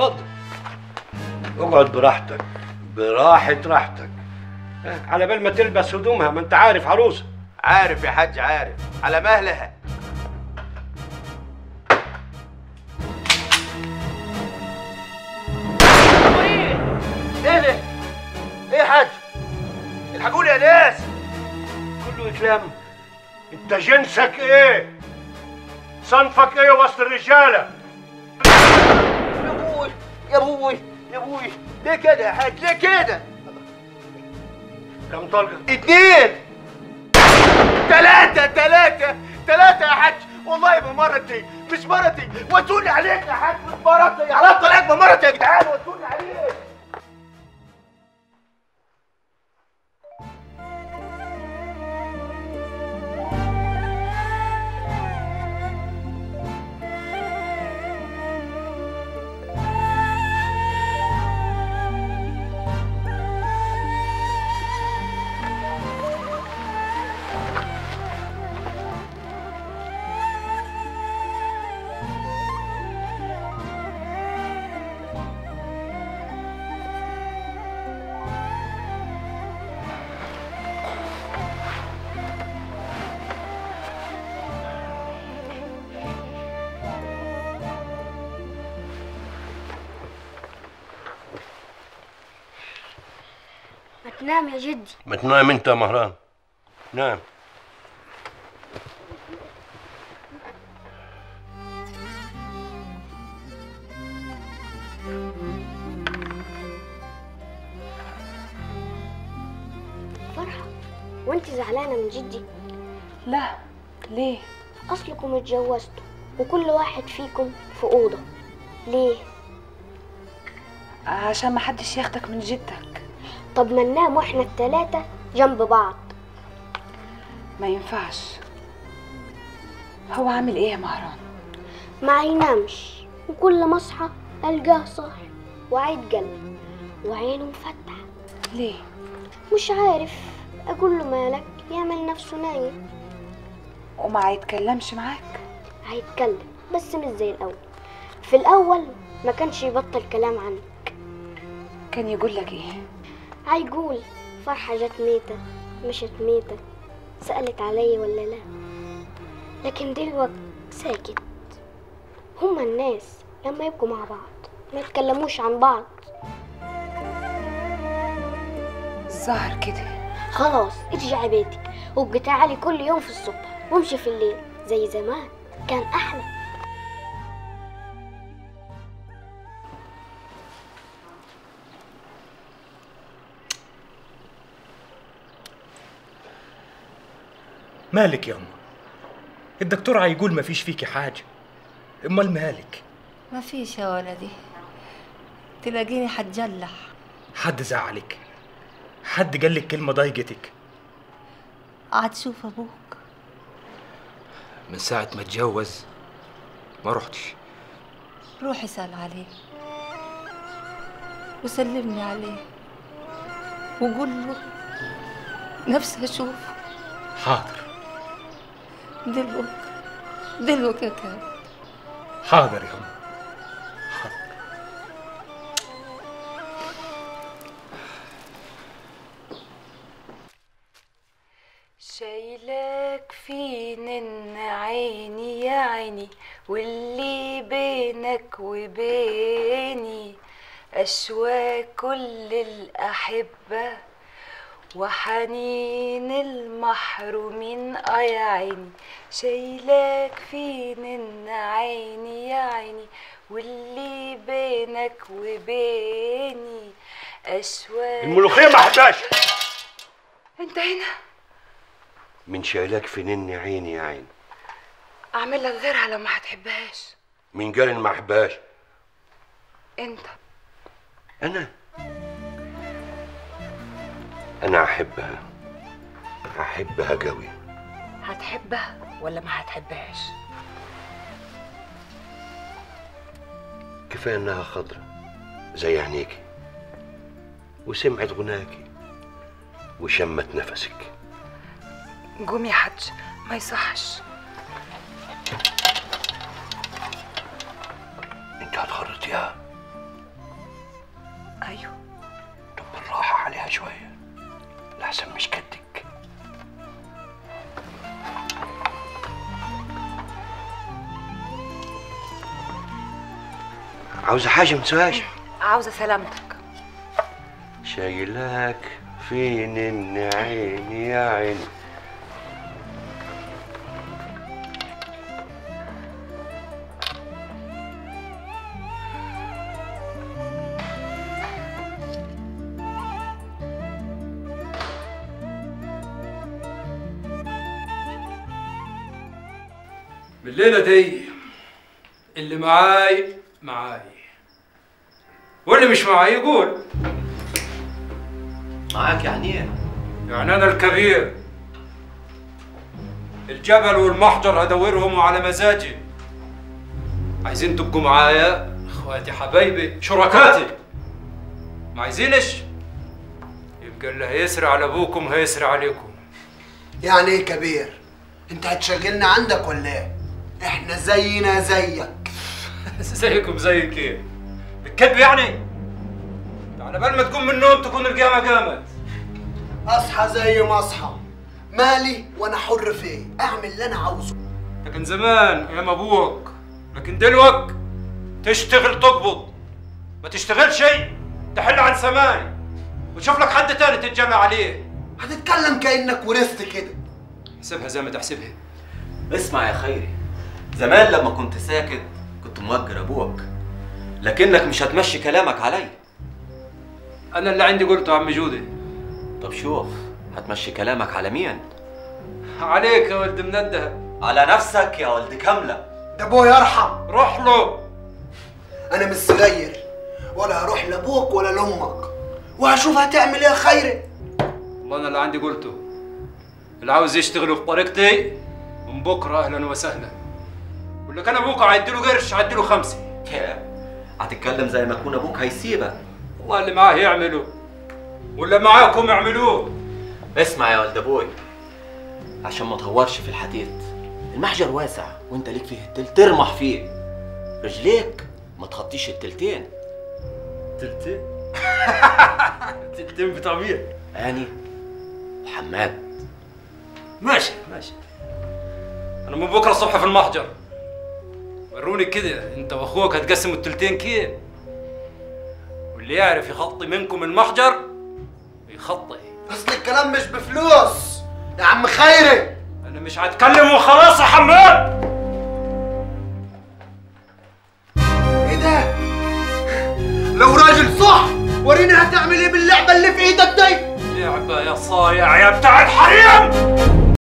اتفضل اقعد براحتك براحة راحتك اه، على بال ما تلبس هدومها ما انت عارف عروسة عارف يا حاج عارف على مهلها ايه ده؟ ايه يا حاج؟ الحقوني يا ناس كله يتلم انت جنسك ايه صنفك ايه وسط الرجالة يا ابوي يا ابوي يا ابوي ليه كده يا حاج ليه كده؟ كم طلقة اتنين تلاتة تلاتة تلاتة يا حاج والله بمرتي مش مرتي ودوني عليك يا حاج مش مرتي على الطلاق بمرتي يا جدعان ودوني عليك ما تنام يا جدي ما تنام انت يا مهران نام فرحة وانت زعلانة من جدي لا ليه اصلكم اتجوزتوا وكل واحد فيكم في أوضة ليه؟ عشان ما حدش ياخدك من جدك طب ما ننام واحنا التلاتة جنب بعض ما ينفعش هو عامل ايه يا مهران ما ينامش وكل ما اصحى القاه صاحي وعيد قلب وعينه مفتحة ليه مش عارف اقول له مالك يعمل نفسه نايم وما هيتكلمش معاك هيتكلم بس مش زي الاول في الاول ما كانش يبطل كلام عنك كان يقول لك ايه هيقول فرحة جت ميتة مشت ميتة سألت علي ولا لا لكن دلوقتي ساكت هما الناس لما يبقوا مع بعض ما يتكلموش عن بعض الظاهر كده خلاص ارجعي بيتك وابقي تعالي كل يوم في الصبح وامشي في الليل زي زمان كان احلى مالك يا أم الدكتور هيقول ما فيش فيكي حاجة امال مالك ما فيش يا ولدي تلاقيني حتجلح حد زعلك حد قال لك كلمة ضايقتك قعد شوف ابوك من ساعة ما اتجوز ما رحتش روح اسأل عليه وسلمني عليه وقول له نفسي اشوفه حاضر دلوك دلوك يا كان حاضر يا أم شايلك في نن عيني يا عيني واللي بينك وبيني أشواك كل الأحبة وحنين المحرومين اه يا عيني شايلك في نن عيني يا عيني واللي بينك وبيني أشواك الملوخية ما حباش انت هنا من شايلك في نني عيني يا عين اعمل لك غيرها لو ما هتحبهاش مين قال إن ما احبهاش انت انا انا احبها احبها قوي هتحبها ولا ما هتحبهاش كفايه انها خضرة زي عينيكي وسمعت غناكي وشمت نفسك قوم يا حج ما يصحش انت هتخرطيها عاوزة حاجة من سواش عاوزة سلامتك شايلك فين إن عيني يا عيني بالليلة دي اللي معاي معاي واللي مش معاي يقول معاك يعني ايه؟ يعني أنا الكبير الجبل والمحجر هدورهم على مزاجي عايزين تبقوا معايا اخواتي حبايبي شركاتي ما عايزينش يبقى اللي هيسرع على ابوكم هيسرع عليكم يعني ايه كبير انت هتشغلنا عندك ولا ايه احنا زينا زيك زيكم زيك ايه بالكذب يعني على بال ما تقوم من النوم تكون القيامة قامت اصحى زي ما اصحى مالي وانا حر فيه اعمل اللي انا عاوزه لكن زمان ايام ابوك لكن دلوقت تشتغل تقبض ما تشتغلش شيء تحل عن سماي وتشوف لك حد تاني تتجمع عليه هتتكلم كانك ورثت كده احسبها زي ما تحسبها اسمع يا خيري زمان لما كنت ساكت كنت موجر ابوك لكنك مش هتمشي كلامك علي انا اللي عندي قلته يا عم جودي طب شوف هتمشي كلامك على مين عليك يا ولد منده على نفسك يا ولد كاملة ده ابويا يرحم روح له انا مش صغير ولا هروح لابوك ولا لامك وهشوف هتعمل ايه يا خيري والله انا اللي عندي قلته اللي عاوز يشتغل في طريقتي من بكره اهلا وسهلا واللي كان ابوك هيديله قرش هيديله خمسه هتتكلم زي ما يكون ابوك هيسيبك والله اللي معاه يعمله واللي معاكم اعملوه اسمع يا ولد ابوي عشان ما تهورش في الحديد المحجر واسع وانت ليك فيه التل ترمح فيه رجليك ما تخطيش التلتين تلتين تلتين بتاع مين؟ اني وحماد ماشي ماشي انا من بكره الصبح في المحجر وروني كده انت واخوك هتقسموا التلتين كيف واللي يعرف يخطي منكم المحجر يخطي اصل الكلام مش بفلوس يا عم خيري انا مش هتكلم وخلاص يا حماد ايه ده لو راجل صح وريني هتعمل ايه باللعبه اللي في ايدك دي لعبه يا صايع يا بتاع الحريم